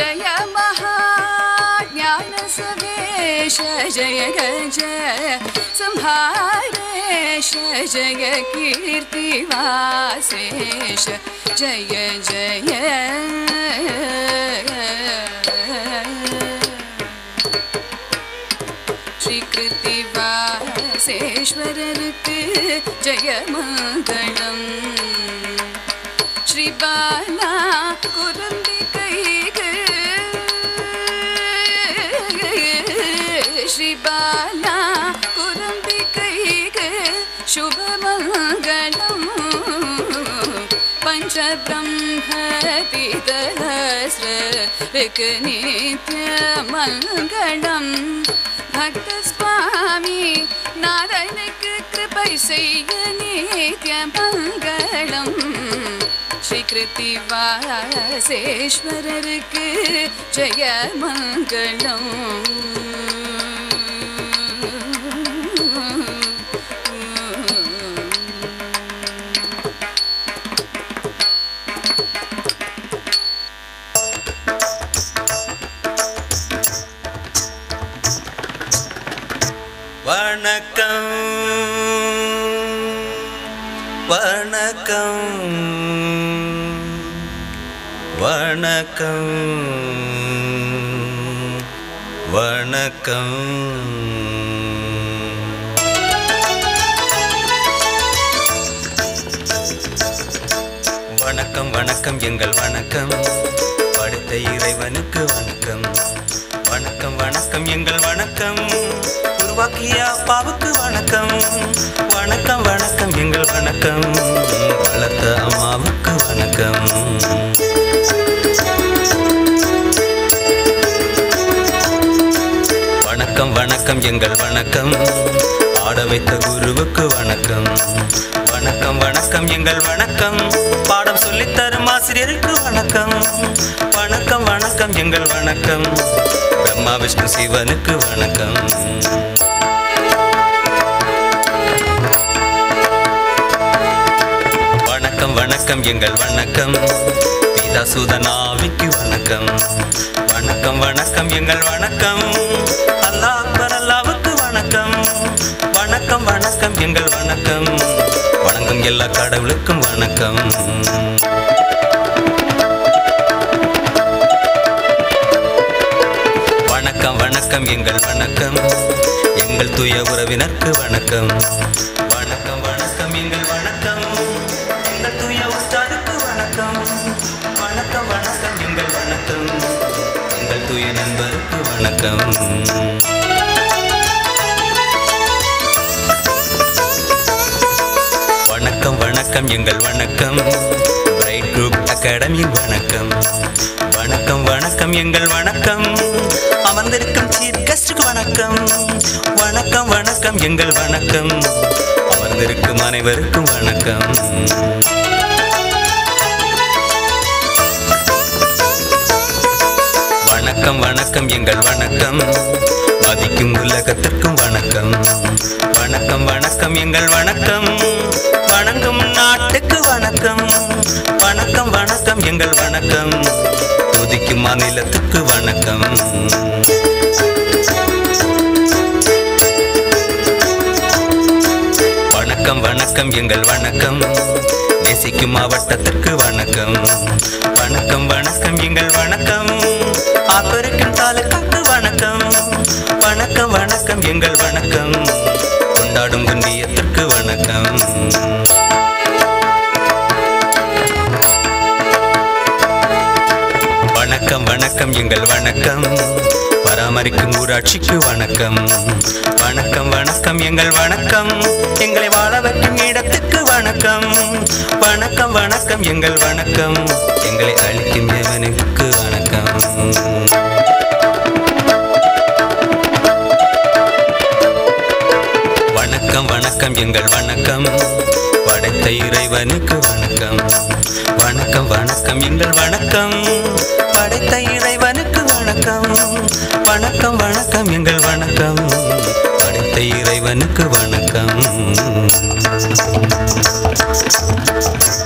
जय महाज्ञानसवेश जय गज संहारेश जय कीर्तिवासेश जय जय ஸ்ரீகிருத்திவாசேஸ்வரருக்கு ஜெயமங்களம் ஸ்ரீபாலா குரம்பி கைகு ஸ்ரீபாலா குரம்பி கைகு சுபமங்களம் பஞ்சபிரம்மதிதஸ்ருக்கு நித்யமங்களம் பக்த சுவாமி நாராயணுக்கு கிருபை செய்ய நித்யமங்களம் ஸ்ரீகிருதி வாசேஸ்வரருக்கு ஜெயமங்களம் வணக்கம் வணக்கம் வணக்கம் வணக்கம் வணக்கம் வணக்கம் எங்கள் வணக்கம் படைத்த இறைவனுக்கு வணக்கம் வணக்கம் வணக்கம் எங்கள் வணக்கம் உருவாக்கிய அப்பாவுக்கு வணக்கம் வணக்கம் வணக்கம் எங்கள் வணக்கம் வளர்த்த அம்மாவுக்கு வணக்கம் வணக்கம் வணக்கம் எங்கள் வணக்கம் ஆட வைத்த குருவுக்கு வணக்கம் வணக்கம் வணக்கம் எங்கள் வணக்கம் பாடம் சொல்லித் தரும் ஆசிரியருக்கு வணக்கம் வணக்கம் வணக்கம் எங்கள் வணக்கம் பிரம்மா விஷ்ணு சிவனுக்கு வணக்கம் வணக்கம் வணக்கம் எங்கள் வணக்கம் பீதாசூதனாவிக்கு வணக்கம் வணக்கம் வணக்கம் எங்கள் வணக்கம் அல்லாஹ் அக்பர் அல்லாவுக்கு வணக்கம் வணக்கம் வணக்கம் எங்கள் வணக்கம் வணங்கும் எல்லா கடவுளுக்கும் வணக்கம் வணக்கம் வணக்கம் எங்கள் வணக்கம் எங்கள் தூய உறவினருக்கு வணக்கம் வணக்கம் வணக்கம் எங்கள் வணக்கம் எங்கள் தூய உஸ்தாதுக்கு வணக்கம் வணக்கம் வணக்கம் எங்கள் வணக்கம் எங்கள் தூய நண்பருக்கு வணக்கம் வணக்கம் வணக்கம் எங்கள் வணக்கம் பிரைட் குரூப் அகாடமியின் வணக்கம் வணக்கம் வணக்கம் எங்கள் வணக்கம் அமர்ந்திருக்கும் சீஃப் கெஸ்டுக்கு வணக்கம் வணக்கம் வணக்கம் எங்கள் வணக்கம் அமர்ந்திருக்கும் அனைவருக்கும் வணக்கம் வணக்கம் வணக்கம் எங்கள் வணக்கம் மதிக்கும் உலகத்திற்கும் வணக்கம் வணக்கம் வணக்கம் எங்கள் வணக்கம் வணங்கும் நாட்டுக்கு வணக்கம் வணக்கம் வணக்கம் எங்கள் வணக்கம் துதிக்கும் மாநிலத்துக்கு வணக்கம் வணக்கம் வணக்கம் எங்கள் வணக்கம் நேசிக்கும் மாவட்டத்திற்கு வணக்கம் வணக்கம் வணக்கம் எங்கள் வணக்கம் ஆப்பருக்கும் தாலுக்காக்கு வணக்கம் வணக்கம் வணக்கம் எங்கள் வணக்கம் கொண்டாடும் குண்டியத்திற்கு வணக்கம் வணக்கம் வணக்கம் எங்கள் வணக்கம் பராமரிக்கும் ஊராட்சிக்கு வணக்கம் வணக்கம் வணக்கம் எங்கள் வணக்கம் எங்களை வாழ வைக்கும் இடத்துக்கு வணக்கம் வணக்கம் வணக்கம் எங்கள் வணக்கம் எங்களை அழிக்கும் எவனுக்கு வணக்கம் வணக்கம் வணக்கம் எங்கள் வணக்கம் படைத்த இறைவனுக்கு வணக்கம் வணக்கம் வணக்கம் எங்கள் வணக்கம் படைத்த இறைவனுக்கு வணக்கம் வணக்கம் வணக்கம் எங்கள் வணக்கம் படைத்த இறைவனுக்கு வணக்கம்